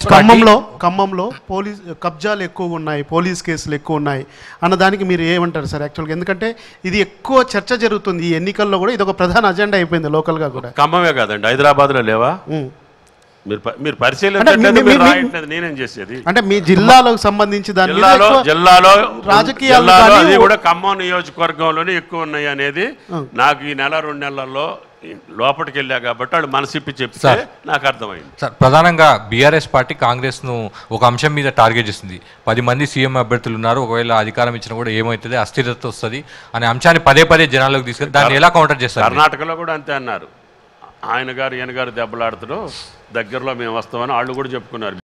ఖమ్మంలో ఖమ్మంలో పోలీస్ కబ్జాలు ఎక్కువగా ఉన్నాయి పోలీస్ కేసులు ఎక్కువ ఉన్నాయి అన్నదానికి మీరు ఏమంటారు సార్ యాక్చువల్గా ఎందుకంటే ఇది ఎక్కువ చర్చ జరుగుతుంది ఈ ఎన్నికల్లో కూడా ఇది ఒక ప్రధాన అజెండా అయిపోయింది లోకల్గా కూడా ఖమ్మమే కాదండి హైదరాబాద్లో లేవా ఉమ్. మీరు ప- మీరు అంటే పరిశీలించట్లేదు మీ- మీరు మీ- మీ- రాయట్లేదు నేనేం చేసేది అంటే మీ జిల్లాలకు సంబంధించి దాని మీద జిల్లాలో ఎక్కువ జిల్లాలో రాజకీయాలు జిల్లాలో కానీ అది కూడా ఖమ్మం నియోజకవర్గంలోనే ఎక్కువ ఉన్నాయి అనేది నాకు ఈ నెల రెండు నెలల్లో లోపలికి వెళ్ళా కాబట్టి వాళ్ళు మనసిప్పి చెప్తే సార్. నాకు అర్థమైంది సార్ ప్రధానంగా బీఆర్ఎస్ పార్టీ కాంగ్రెస్ను ఒక అంశం మీద టార్గెట్ చేస్తుంది పది మంది సీఎం అభ్యర్థులు ఉన్నారు ఒకవేళ అధికారం ఇచ్చినా కూడా ఏమవుతుంది అస్థిరత వస్తుంది అనే అంశాన్ని పదే పదే జనాల్లోకి తీసుకెళ్ళి దాన్ని ఎలా కౌంటర్ చేస్తారు మీరు? కర్ణాటకలో కూడా అంతే అన్నారు ఆయన గారు ఈయన గారు దెబ్బలాడుతాడు దగ్గరలో మేము వస్తామని వాళ్ళు కూడా చెప్పుకున్నారు